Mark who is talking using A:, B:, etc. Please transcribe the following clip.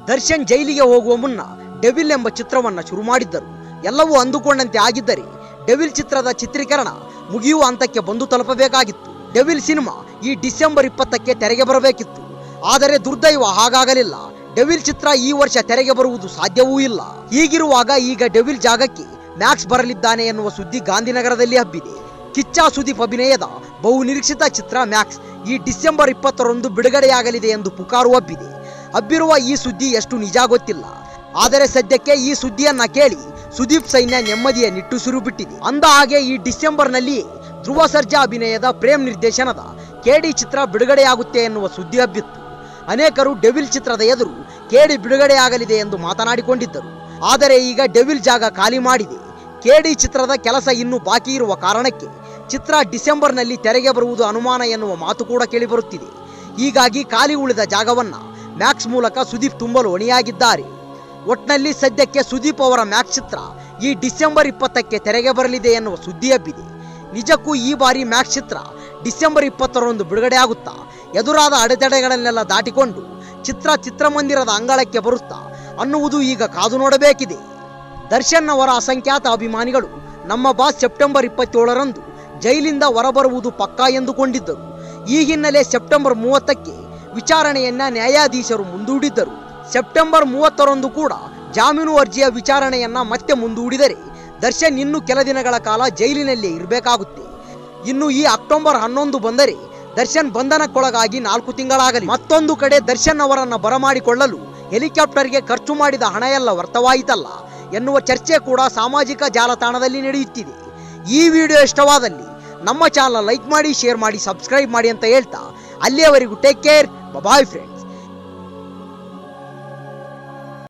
A: ದರ್ಶನ್ ಜೈಲಿಗೆ ಹೋಗುವ ಮುನ್ನ ಡೆವಿಲ್ ಎಂಬ ಚಿತ್ರವನ್ನ ಶುರು ಮಾಡಿದ್ದರು ಎಲ್ಲವೂ ಅಂದುಕೊಂಡಂತೆ ಆಗಿದ್ದರೆ ಡೆವಿಲ್ ಚಿತ್ರದ ಚಿತ್ರೀಕರಣ ಮುಗಿಯುವ ಹಂತಕ್ಕೆ ಬಂದು ತಲುಪಬೇಕಾಗಿತ್ತು ಡೆವಿಲ್ ಸಿನಿಮಾ ಈ ಡಿಸೆಂಬರ್ ಇಪ್ಪತ್ತಕ್ಕೆ ತೆರೆಗೆ ಬರಬೇಕಿತ್ತು ಆದರೆ ದುರ್ದೈವ ಹಾಗಾಗಲಿಲ್ಲ ಡೆವಿಲ್ ಚಿತ್ರ ಈ ವರ್ಷ ತೆರೆಗೆ ಬರುವುದು ಸಾಧ್ಯವೂ ಇಲ್ಲ ಹೀಗಿರುವಾಗ ಈಗ ಡೆವಿಲ್ ಜಾಗಕ್ಕೆ ಮ್ಯಾಕ್ಸ್ ಬರಲಿದ್ದಾನೆ ಎನ್ನುವ ಸುದ್ದಿ ಗಾಂಧಿನಗರದಲ್ಲಿ ಹಬ್ಬಿದೆ ಕಿಚ್ಚ ಸುದೀಪ್ ಅಭಿನಯದ ಬಹು ನಿರೀಕ್ಷಿತ ಚಿತ್ರ ಮ್ಯಾಕ್ಸ್ ಈ ಡಿಸೆಂಬರ್ ಇಪ್ಪತ್ತರಂದು ಬಿಡುಗಡೆಯಾಗಲಿದೆ ಎಂದು ಪುಕಾರು ಹಬ್ಬಿದೆ ಹಬ್ಬಿರುವ ಈ ಸುದ್ದಿ ಎಷ್ಟು ನಿಜ ಗೊತ್ತಿಲ್ಲ ಆದರೆ ಸದ್ಯಕ್ಕೆ ಈ ಸುದ್ದಿಯನ್ನ ಕೇಳಿ ಸುದೀಪ್ ಸೈನ್ಯ ನೆಮ್ಮದಿಯ ನಿಟ್ಟುಸಿರು ಬಿಟ್ಟಿದೆ ಅಂದ ಹಾಗೆ ಈ ಡಿಸೆಂಬರ್ನಲ್ಲಿಯೇ ಧ್ರುವ ಸರ್ಜಾ ಅಭಿನಯದ ಪ್ರೇಮ್ ನಿರ್ದೇಶನದ ಕೆಡಿ ಚಿತ್ರ ಬಿಡುಗಡೆಯಾಗುತ್ತೆ ಎನ್ನುವ ಸುದ್ದಿ ಹಬ್ಬಿತ್ತು ಅನೇಕರು ಡೆವಿಲ್ ಚಿತ್ರದ ಎದುರು ಕೆಡಿ ಬಿಡುಗಡೆಯಾಗಲಿದೆ ಎಂದು ಮಾತನಾಡಿಕೊಂಡಿದ್ದರು ಆದರೆ ಈಗ ಡೆವಿಲ್ ಜಾಗ ಖಾಲಿ ಮಾಡಿದೆ ಕೆಡಿ ಚಿತ್ರದ ಕೆಲಸ ಇನ್ನೂ ಬಾಕಿ ಇರುವ ಕಾರಣಕ್ಕೆ ಚಿತ್ರ ಡಿಸೆಂಬರ್ನಲ್ಲಿ ತೆರೆಗೆ ಬರುವುದು ಅನುಮಾನ ಎನ್ನುವ ಮಾತು ಕೂಡ ಕೇಳಿಬರುತ್ತಿದೆ ಹೀಗಾಗಿ ಖಾಲಿ ಉಳಿದ ಜಾಗವನ್ನ ಮ್ಯಾಕ್ಸ್ ಮೂಲಕ ಸುದೀಪ್ ತುಂಬಲು ಹೊಣೆಯಾಗಿದ್ದಾರೆ ಒಟ್ನಲ್ಲಿ ಸದ್ಯಕ್ಕೆ ಸುದೀಪ್ ಅವರ ಮ್ಯಾಕ್ಸ್ ಚಿತ್ರ ಈ ಡಿಸೆಂಬರ್ ಇಪ್ಪತ್ತಕ್ಕೆ ತೆರೆಗೆ ಬರಲಿದೆ ಎನ್ನುವ ಸುದ್ದಿ ಹಬ್ಬಿದೆ ನಿಜಕ್ಕೂ ಈ ಬಾರಿ ಮ್ಯಾಕ್ಸ್ ಚಿತ್ರ ಡಿಸೆಂಬರ್ ಇಪ್ಪತ್ತರಂದು ಬಿಡುಗಡೆ ಆಗುತ್ತಾ ಎದುರಾದ ಅಡೆತಡೆಗಳನ್ನೆಲ್ಲ ದಾಟಿಕೊಂಡು ಚಿತ್ರ ಚಿತ್ರಮಂದಿರದ ಅಂಗಳಕ್ಕೆ ಬರುತ್ತಾ ಅನ್ನುವುದು ಈಗ ಕಾದು ನೋಡಬೇಕಿದೆ ದರ್ಶನ್ ಅವರ ಅಸಂಖ್ಯಾತ ಅಭಿಮಾನಿಗಳು ನಮ್ಮ ಬಾಸ್ ಸೆಪ್ಟೆಂಬರ್ ಇಪ್ಪತ್ತೇಳರಂದು ಜೈಲಿಂದ ಹೊರಬರುವುದು ಪಕ್ಕಾ ಎಂದುಕೊಂಡಿದ್ದರು ಈ ಹಿನ್ನೆಲೆ ಸೆಪ್ಟೆಂಬರ್ ಮೂವತ್ತಕ್ಕೆ ವಿಚಾರಣೆಯನ್ನ ನ್ಯಾಯಾಧೀಶರು ಮುಂದೂಡಿದ್ದರು ಸೆಪ್ಟೆಂಬರ್ ಮೂವತ್ತರಂದು ಕೂಡ ಜಾಮೀನು ಅರ್ಜಿಯ ವಿಚಾರಣೆಯನ್ನ ಮತ್ತೆ ಮುಂದೂಡಿದರೆ ದರ್ಶನ್ ಇನ್ನು ಕೆಲ ದಿನಗಳ ಕಾಲ ಜೈಲಿನಲ್ಲೇ ಇರಬೇಕಾಗುತ್ತೆ ಇನ್ನು ಈ ಅಕ್ಟೋಬರ್ ಹನ್ನೊಂದು ಬಂದರೆ ದರ್ಶನ್ ಬಂಧನಕ್ಕೊಳಗಾಗಿ ನಾಲ್ಕು ತಿಂಗಳಾಗಲಿ ಮತ್ತೊಂದು ಕಡೆ ದರ್ಶನ್ ಅವರನ್ನ ಬರಮಾಡಿಕೊಳ್ಳಲು ಹೆಲಿಕಾಪ್ಟರ್ಗೆ ಖರ್ಚು ಮಾಡಿದ ಹಣ ಎಲ್ಲ ವ್ಯರ್ಥವಾಯಿತಲ್ಲ ಎನ್ನುವ ಚರ್ಚೆ ಕೂಡ ಸಾಮಾಜಿಕ ಜಾಲತಾಣದಲ್ಲಿ ನಡೆಯುತ್ತಿದೆ ಈ ವಿಡಿಯೋ ಇಷ್ಟವಾದಲ್ಲಿ ನಮ್ಮ ಚಾನಲ್ ಲೈಕ್ ಮಾಡಿ ಶೇರ್ ಮಾಡಿ ಸಬ್ಸ್ಕ್ರೈಬ್ ಮಾಡಿ ಅಂತ ಹೇಳ್ತಾ ಅಲ್ಲಿಯವರೆಗೂ ಟೇಕ್ ಕೇರ್ ಬಾಯ್ ಫ್ರೆಂಡ್